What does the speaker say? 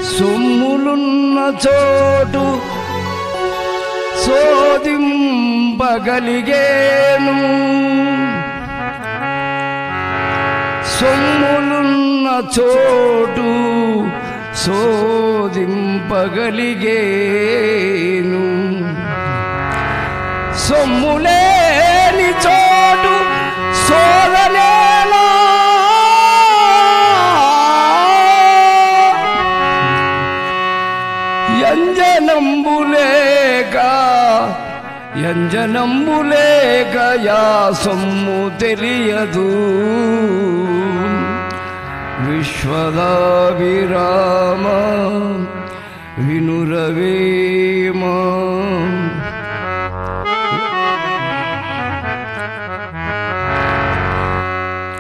సొమ్ములున్న చోటు శోధింపగలిగేను సొమ్ములున్న చోటు శోధింపగలిగేను సొమ్ములేని చోటు సోదనేలా యంజనంబులేక యంజనంబులేక యా సొమ్ము తెలియదు విశ్వదాభిరామ వినురవే